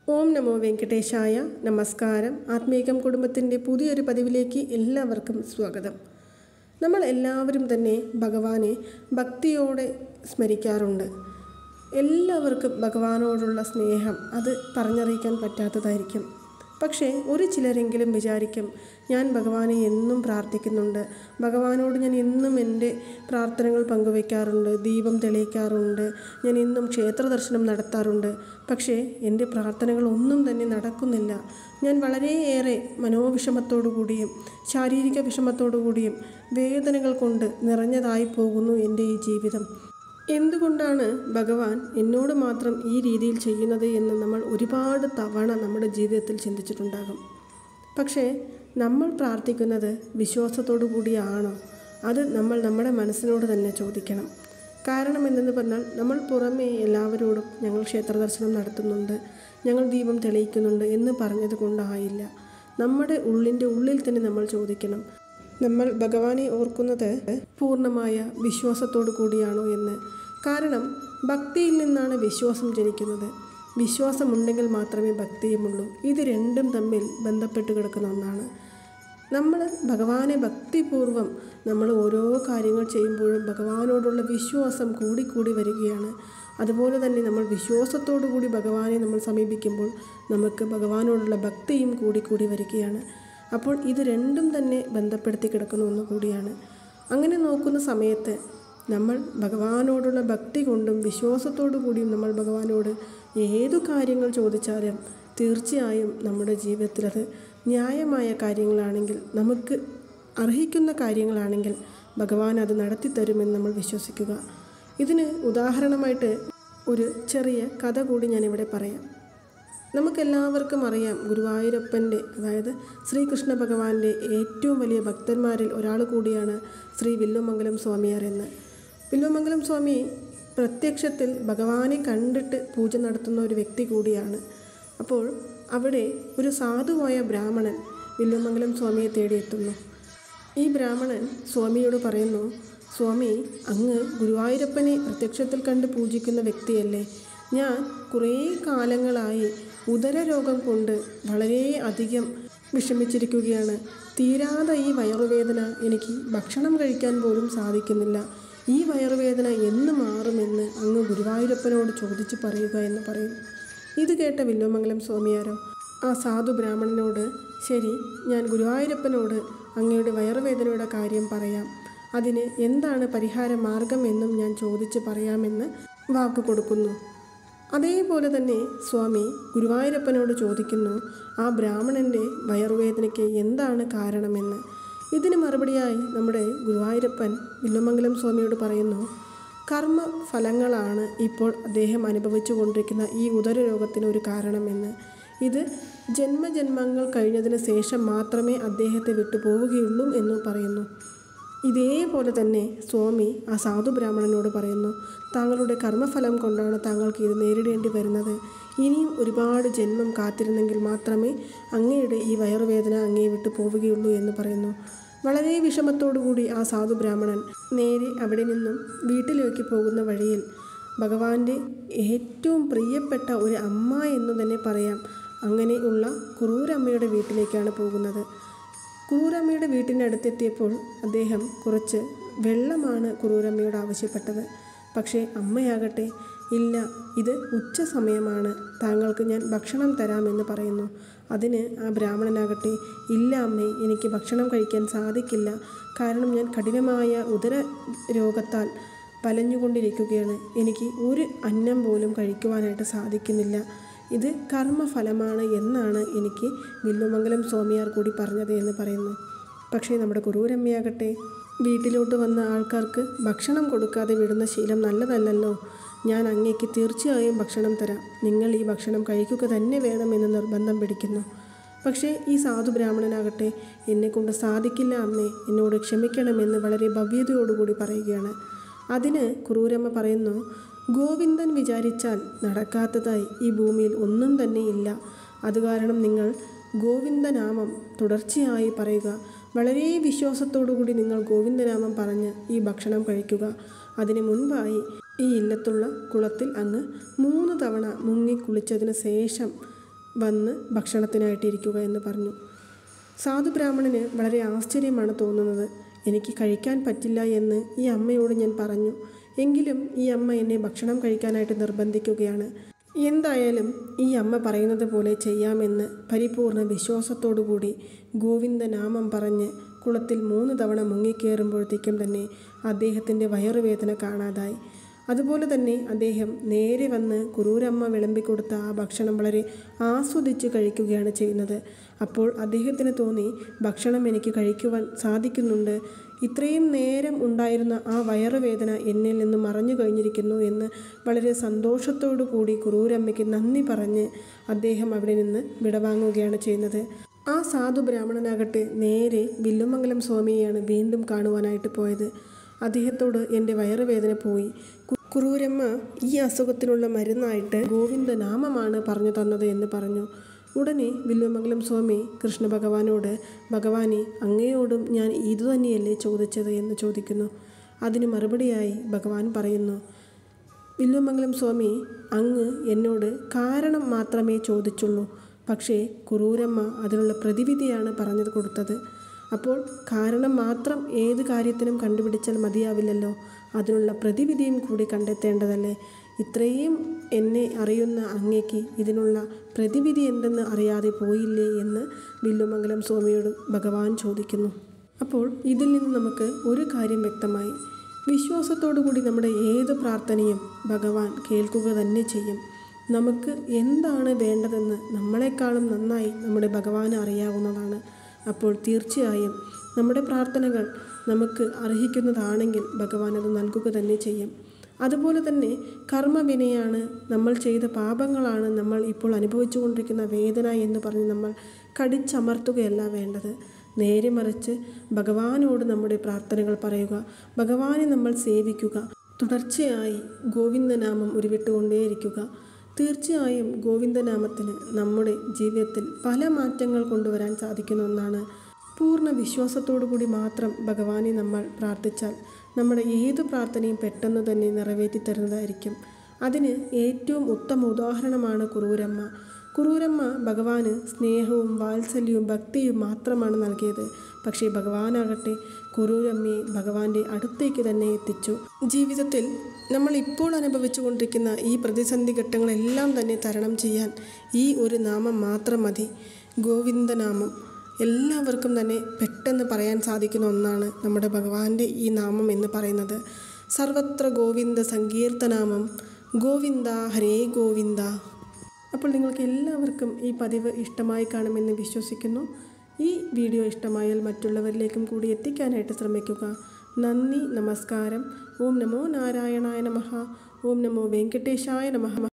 ഓം നമോ വെങ്കടേശായ നമസ്കാരം ആത്മീകം കുടുംബത്തിൻ്റെ പുതിയൊരു പതിവിലേക്ക് എല്ലാവർക്കും സ്വാഗതം നമ്മൾ എല്ലാവരും തന്നെ ഭഗവാനെ ഭക്തിയോടെ സ്മരിക്കാറുണ്ട് എല്ലാവർക്കും ഭഗവാനോടുള്ള സ്നേഹം അത് പറഞ്ഞറിയിക്കാൻ പറ്റാത്തതായിരിക്കും പക്ഷേ ഒരു ചിലരെങ്കിലും വിചാരിക്കും ഞാൻ ഭഗവാനെ എന്നും പ്രാർത്ഥിക്കുന്നുണ്ട് ഭഗവാനോട് ഞാൻ എന്നും എൻ്റെ പ്രാർത്ഥനകൾ പങ്കുവയ്ക്കാറുണ്ട് ദീപം തെളിയിക്കാറുണ്ട് ഞാൻ എന്നും ക്ഷേത്ര ദർശനം നടത്താറുണ്ട് പക്ഷേ എൻ്റെ പ്രാർത്ഥനകൾ ഒന്നും തന്നെ നടക്കുന്നില്ല ഞാൻ വളരെയേറെ മനോവിഷമത്തോടു കൂടിയും ശാരീരിക വിഷമത്തോടു കൂടിയും വേദനകൾ കൊണ്ട് നിറഞ്ഞതായി പോകുന്നു എൻ്റെ ഈ ജീവിതം എന്തുകൊണ്ടാണ് ഭഗവാൻ എന്നോട് മാത്രം ഈ രീതിയിൽ ചെയ്യുന്നത് എന്ന് നമ്മൾ ഒരുപാട് തവണ നമ്മുടെ ജീവിതത്തിൽ ചിന്തിച്ചിട്ടുണ്ടാകും പക്ഷേ നമ്മൾ പ്രാർത്ഥിക്കുന്നത് വിശ്വാസത്തോടു കൂടിയാണോ അത് നമ്മൾ നമ്മുടെ മനസ്സിനോട് തന്നെ ചോദിക്കണം കാരണം എന്തെന്ന് പറഞ്ഞാൽ നമ്മൾ പുറമേ എല്ലാവരോടും ഞങ്ങൾ ക്ഷേത്ര ദർശനം നടത്തുന്നുണ്ട് ഞങ്ങൾ ദീപം തെളിയിക്കുന്നുണ്ട് എന്ന് പറഞ്ഞത് കൊണ്ടായില്ല നമ്മുടെ ഉള്ളിൻ്റെ ഉള്ളിൽ തന്നെ നമ്മൾ ചോദിക്കണം നമ്മൾ ഭഗവാനെ ഓർക്കുന്നത് പൂർണ്ണമായ വിശ്വാസത്തോടു കൂടിയാണോ എന്ന് കാരണം ഭക്തിയിൽ നിന്നാണ് വിശ്വാസം ജനിക്കുന്നത് വിശ്വാസമുണ്ടെങ്കിൽ മാത്രമേ ഭക്തിയുമുള്ളൂ ഇത് രണ്ടും തമ്മിൽ ബന്ധപ്പെട്ട് കിടക്കുന്ന ഒന്നാണ് നമ്മൾ ഭഗവാനെ ഭക്തിപൂർവം നമ്മൾ ഓരോ കാര്യങ്ങൾ ചെയ്യുമ്പോഴും ഭഗവാനോടുള്ള വിശ്വാസം കൂടിക്കൂടി വരികയാണ് അതുപോലെ തന്നെ നമ്മൾ വിശ്വാസത്തോടു കൂടി ഭഗവാനെ നമ്മൾ സമീപിക്കുമ്പോൾ നമുക്ക് ഭഗവാനോടുള്ള ഭക്തിയും കൂടിക്കൂടി വരികയാണ് അപ്പോൾ ഇത് രണ്ടും തന്നെ ബന്ധപ്പെടുത്തി കിടക്കുന്ന ഒന്ന് കൂടിയാണ് അങ്ങനെ നോക്കുന്ന സമയത്ത് നമ്മൾ ഭഗവാനോടുള്ള ഭക്തി കൊണ്ടും വിശ്വാസത്തോടു കൂടിയും നമ്മൾ ഭഗവാനോട് ഏതു കാര്യങ്ങൾ ചോദിച്ചാലും തീർച്ചയായും നമ്മുടെ ജീവിതത്തിൽ അത് ന്യായമായ കാര്യങ്ങളാണെങ്കിൽ നമുക്ക് അർഹിക്കുന്ന കാര്യങ്ങളാണെങ്കിൽ ഭഗവാൻ അത് നടത്തിത്തരുമെന്ന് നമ്മൾ വിശ്വസിക്കുക ഇതിന് ഉദാഹരണമായിട്ട് ഒരു ചെറിയ കഥ കൂടി ഞാനിവിടെ പറയാം നമുക്കെല്ലാവർക്കും അറിയാം ഗുരുവായൂരപ്പൻ്റെ അതായത് ശ്രീകൃഷ്ണ ഭഗവാന്റെ ഏറ്റവും വലിയ ഭക്തന്മാരിൽ ഒരാൾ കൂടിയാണ് ശ്രീ വില്ലുമംഗലം സ്വാമിയാർ എന്ന് വില്ലുമംഗലം സ്വാമി പ്രത്യക്ഷത്തിൽ ഭഗവാനെ കണ്ടിട്ട് പൂജ നടത്തുന്ന ഒരു വ്യക്തി കൂടിയാണ് അപ്പോൾ അവിടെ ഒരു സാധുവായ ബ്രാഹ്മണൻ വില്ലുമംഗലം സ്വാമിയെ തേടിയെത്തുന്നു ഈ ബ്രാഹ്മണൻ സ്വാമിയോട് പറയുന്നു സ്വാമി അങ്ങ് ഗുരുവായൂരപ്പനെ പ്രത്യക്ഷത്തിൽ കണ്ട് പൂജിക്കുന്ന വ്യക്തിയല്ലേ ഞാൻ കുറേ കാലങ്ങളായി ഉദരരോഗം കൊണ്ട് വളരെ അധികം വിഷമിച്ചിരിക്കുകയാണ് തീരാതെ ഈ വയറുവേദന എനിക്ക് ഭക്ഷണം കഴിക്കാൻ പോലും സാധിക്കുന്നില്ല ഈ വയറുവേദന എന്ന് മാറുമെന്ന് അങ്ങ് ഗുരുവായൂരപ്പനോട് ചോദിച്ചു പറയുക എന്ന് പറയും ഇത് കേട്ട വില്ലുമംഗലം സ്വാമിയാരോ ആ സാധു ബ്രാഹ്മണനോട് ശരി ഞാൻ ഗുരുവായൂരപ്പനോട് അങ്ങയുടെ വയറുവേദനയുടെ കാര്യം പറയാം അതിന് എന്താണ് പരിഹാര മാർഗം എന്നും ഞാൻ ചോദിച്ച് പറയാമെന്ന് വാക്ക് കൊടുക്കുന്നു അതേപോലെ തന്നെ സ്വാമി ഗുരുവായൂരപ്പനോട് ചോദിക്കുന്നു ആ ബ്രാഹ്മണൻ്റെ വയറുവേദനയ്ക്ക് എന്താണ് കാരണമെന്ന് ഇതിന് മറുപടിയായി നമ്മുടെ ഗുരുവായൂരപ്പൻ വില്ലുമംഗലം സ്വാമിയോട് പറയുന്നു കർമ്മ ഫലങ്ങളാണ് ഇപ്പോൾ അദ്ദേഹം അനുഭവിച്ചു കൊണ്ടിരിക്കുന്ന ഈ ഉദരരോഗത്തിന് ഒരു കാരണമെന്ന് ഇത് ജന്മജന്മങ്ങൾ കഴിഞ്ഞതിന് ശേഷം മാത്രമേ അദ്ദേഹത്തെ വിട്ടു പോവുകയുള്ളൂ എന്നും പറയുന്നു ഇതേപോലെ തന്നെ സ്വാമി ആ സാധു ബ്രാഹ്മണനോട് പറയുന്നു താങ്കളുടെ കർമ്മഫലം കൊണ്ടാണ് താങ്കൾക്ക് ഇത് നേരിടേണ്ടി വരുന്നത് ഇനിയും ഒരുപാട് ജന്മം കാത്തിരുന്നെങ്കിൽ മാത്രമേ അങ്ങയുടെ ഈ വയറുവേദന അങ്ങയെ വിട്ടു പോവുകയുള്ളൂ എന്ന് പറയുന്നു വളരെ വിഷമത്തോടുകൂടി ആ സാധു ബ്രാഹ്മണൻ നേരെ അവിടെ നിന്നും വീട്ടിലേക്ക് പോകുന്ന വഴിയിൽ ഭഗവാന്റെ ഏറ്റവും പ്രിയപ്പെട്ട ഒരു അമ്മ എന്ന് തന്നെ പറയാം അങ്ങനെയുള്ള കുറൂരമ്മയുടെ വീട്ടിലേക്കാണ് പോകുന്നത് കുറൂരമ്മയുടെ വീട്ടിനടുത്തെത്തിയപ്പോൾ അദ്ദേഹം കുറച്ച് വെള്ളമാണ് കുറൂരമ്മയോട് ആവശ്യപ്പെട്ടത് പക്ഷേ അമ്മയാകട്ടെ ഇല്ല ഇത് ഉച്ച സമയമാണ് താങ്കൾക്ക് ഞാൻ ഭക്ഷണം തരാമെന്ന് പറയുന്നു അതിന് ആ ബ്രാഹ്മണനാകട്ടെ ഇല്ല അമ്മേ എനിക്ക് ഭക്ഷണം കഴിക്കാൻ സാധിക്കില്ല കാരണം ഞാൻ കഠിനമായ ഉദര രോഗത്താൽ വലഞ്ഞുകൊണ്ടിരിക്കുകയാണ് എനിക്ക് ഒരു അന്നം പോലും കഴിക്കുവാനായിട്ട് സാധിക്കുന്നില്ല ഇത് കർമ്മഫലമാണ് എന്നാണ് എനിക്ക് വില്ലുമംഗലം സ്വാമിയാർ കൂടി പറഞ്ഞത് എന്ന് പറയുന്നു പക്ഷേ നമ്മുടെ കുറൂരമ്മയാകട്ടെ വീട്ടിലോട്ട് വന്ന ആൾക്കാർക്ക് ഭക്ഷണം കൊടുക്കാതെ വിടുന്ന ശീലം നല്ലതല്ലല്ലോ ഞാൻ അങ്ങേക്ക് തീർച്ചയായും ഭക്ഷണം തരാം നിങ്ങൾ ഈ ഭക്ഷണം കഴിക്കുക തന്നെ വേണമെന്ന് നിർബന്ധം പിടിക്കുന്നു പക്ഷേ ഈ സാധു ബ്രാഹ്മണനാകട്ടെ എന്നെക്കൊണ്ട് സാധിക്കില്ല അമ്മേ എന്നോട് ക്ഷമിക്കണമെന്ന് വളരെ ഭവ്യതയോടുകൂടി പറയുകയാണ് അതിന് ക്രൂരമ്മ പറയുന്നു ഗോവിന്ദൻ വിചാരിച്ചാൽ നടക്കാത്തതായി ഈ ഭൂമിയിൽ ഒന്നും തന്നെ ഇല്ല അത് കാരണം നിങ്ങൾ ഗോവിന്ദനാമം തുടർച്ചയായി പറയുക വളരെ വിശ്വാസത്തോടുകൂടി നിങ്ങൾ ഗോവിന്ദനാമം പറഞ്ഞ് ഈ ഭക്ഷണം കഴിക്കുക അതിനു മുൻപായി ഈ ഇല്ലത്തുള്ള കുളത്തിൽ അങ്ങ് മൂന്ന് തവണ മുങ്ങി കുളിച്ചതിന് ശേഷം വന്ന് ഭക്ഷണത്തിനായിട്ടിരിക്കുക എന്ന് പറഞ്ഞു സാധു ബ്രാഹ്മണന് വളരെ ആശ്ചര്യമാണ് തോന്നുന്നത് എനിക്ക് കഴിക്കാൻ പറ്റില്ല എന്ന് ഈ അമ്മയോട് ഞാൻ പറഞ്ഞു എങ്കിലും ഈ അമ്മ എന്നെ ഭക്ഷണം കഴിക്കാനായിട്ട് നിർബന്ധിക്കുകയാണ് എന്തായാലും ഈ അമ്മ പറയുന്നത് പോലെ ചെയ്യാമെന്ന് പരിപൂർണ വിശ്വാസത്തോടുകൂടി ഗോവിന്ദനാമം പറഞ്ഞ് കുളത്തിൽ മൂന്ന് തവണ മുങ്ങിക്കേറുമ്പോഴത്തേക്കും തന്നെ അദ്ദേഹത്തിൻ്റെ വയറുവേദന കാണാതായി അതുപോലെ തന്നെ അദ്ദേഹം നേരെ വന്ന് കുറൂരമ്മ വിളമ്പിക്കൊടുത്ത ആ ഭക്ഷണം വളരെ ആസ്വദിച്ച് കഴിക്കുകയാണ് ചെയ്യുന്നത് അപ്പോൾ അദ്ദേഹത്തിന് തോന്നി ഭക്ഷണം എനിക്ക് കഴിക്കുവാൻ സാധിക്കുന്നുണ്ട് ഇത്രയും നേരം ഉണ്ടായിരുന്ന ആ വയറുവേദന എന്നിൽ നിന്ന് മറഞ്ഞു കഴിഞ്ഞിരിക്കുന്നു എന്ന് വളരെ സന്തോഷത്തോടു കൂടി കുറൂരമ്മയ്ക്ക് നന്ദി പറഞ്ഞ് അദ്ദേഹം അവിടെ നിന്ന് വിടവാങ്ങുകയാണ് ചെയ്യുന്നത് ആ സാധു ബ്രാഹ്മണനാകട്ടെ നേരെ വില്ലുമംഗലം സ്വാമിയെയാണ് വീണ്ടും കാണുവാനായിട്ട് പോയത് അദ്ദേഹത്തോട് എൻ്റെ വയറുവേദന പോയി കു- കുറൂരമ്മ ഈ അസുഖത്തിനുള്ള മരുന്നായിട്ട് ഗോവിന്ദനാമമാണ് പറഞ്ഞു തന്നത് എന്ന് പറഞ്ഞു ഉടനെ വില്ലുമംഗലം സ്വാമി കൃഷ്ണ ഭഗവാനോട് ഭഗവാനെ അങ്ങയോടും ഞാൻ ഇതുതന്നെയല്ലേ ചോദിച്ചത് എന്ന് ചോദിക്കുന്നു അതിന് മറുപടിയായി ഭഗവാൻ പറയുന്നു വില്ലുമംഗലം സ്വാമി അങ്ങ് എന്നോട് കാരണം മാത്രമേ ചോദിച്ചുള്ളൂ പക്ഷേ കുറൂരമ്മ അതിനുള്ള പ്രതിവിധിയാണ് പറഞ്ഞത് കൊടുത്തത് അപ്പോൾ കാരണം മാത്രം ഏത് കാര്യത്തിനും കണ്ടുപിടിച്ചാൽ മതിയാവില്ലല്ലോ അതിനുള്ള പ്രതിവിധിയും കൂടി കണ്ടെത്തേണ്ടതല്ലേ ഇത്രയും എന്നെ അറിയുന്ന അങ്ങേക്ക് ഇതിനുള്ള പ്രതിവിധി എന്തെന്ന് അറിയാതെ പോയില്ലേ എന്ന് വില്ലുമംഗലം സ്വാമിയോട് ഭഗവാൻ ചോദിക്കുന്നു അപ്പോൾ ഇതിൽ നിന്ന് നമുക്ക് ഒരു കാര്യം വ്യക്തമായി വിശ്വാസത്തോടു കൂടി നമ്മുടെ ഏത് പ്രാർത്ഥനയും ഭഗവാൻ കേൾക്കുക തന്നെ ചെയ്യും നമുക്ക് എന്താണ് വേണ്ടതെന്ന് നമ്മളെക്കാളും നന്നായി നമ്മുടെ ഭഗവാന് അറിയാവുന്നതാണ് അപ്പോൾ തീർച്ചയായും നമ്മുടെ പ്രാർത്ഥനകൾ നമുക്ക് അർഹിക്കുന്നതാണെങ്കിൽ ഭഗവാൻ അത് നൽകുക തന്നെ ചെയ്യും അതുപോലെ തന്നെ കർമ്മവിനയാണ് നമ്മൾ ചെയ്ത പാപങ്ങളാണ് നമ്മൾ ഇപ്പോൾ അനുഭവിച്ചുകൊണ്ടിരിക്കുന്ന വേദന എന്ന് പറഞ്ഞ് നമ്മൾ കടിച്ചമർത്തുകയല്ല വേണ്ടത് നേരെ മറിച്ച് ഭഗവാനോട് നമ്മുടെ പ്രാർത്ഥനകൾ പറയുക ഭഗവാനെ നമ്മൾ സേവിക്കുക തുടർച്ചയായി ഗോവിന്ദനാമം ഉരുവിട്ടുകൊണ്ടേയിരിക്കുക തീർച്ചയായും ഗോവിന്ദനാമത്തിന് നമ്മുടെ ജീവിതത്തിൽ പല മാറ്റങ്ങൾ കൊണ്ടുവരാൻ സാധിക്കുന്ന ഒന്നാണ് പൂർണ്ണ വിശ്വാസത്തോടു കൂടി മാത്രം ഭഗവാനെ നമ്മൾ പ്രാർത്ഥിച്ചാൽ നമ്മുടെ ഏതു പ്രാർത്ഥനയും പെട്ടെന്ന് തന്നെ നിറവേറ്റി തരുന്നതായിരിക്കും അതിന് ഏറ്റവും ഉത്തമ ഉദാഹരണമാണ് കുറൂരമ്മ കുറൂരമ്മ ഭഗവാന് സ്നേഹവും വാത്സല്യവും ഭക്തിയും മാത്രമാണ് നൽകിയത് പക്ഷേ ഭഗവാനാകട്ടെ കുറൂരമ്മയെ ഭഗവാന്റെ അടുത്തേക്ക് തന്നെ എത്തിച്ചു ജീവിതത്തിൽ നമ്മൾ ഇപ്പോൾ അനുഭവിച്ചുകൊണ്ടിരിക്കുന്ന ഈ പ്രതിസന്ധി ഘട്ടങ്ങളെല്ലാം തന്നെ തരണം ചെയ്യാൻ ഈ ഒരു നാമം മാത്രം മതി ഗോവിന്ദനാമം എല്ലാവർക്കും തന്നെ പെട്ടെന്ന് പറയാൻ സാധിക്കുന്ന ഒന്നാണ് നമ്മുടെ ഭഗവാന്റെ ഈ നാമം എന്ന് പറയുന്നത് സർവത്ര ഗോവിന്ദ സങ്കീർത്തനാമം ഗോവിന്ദ ഹരേ ഗോവിന്ദ അപ്പോൾ നിങ്ങൾക്ക് എല്ലാവർക്കും ഈ പതിവ് ഇഷ്ടമായി കാണുമെന്ന് വിശ്വസിക്കുന്നു ഈ വീഡിയോ ഇഷ്ടമായാൽ മറ്റുള്ളവരിലേക്കും കൂടി എത്തിക്കാനായിട്ട് ശ്രമിക്കുക നന്ദി നമസ്കാരം ഓം നമോ നാരായണായ നമഃ ഓം നമോ വെങ്കടേശായ നമഃ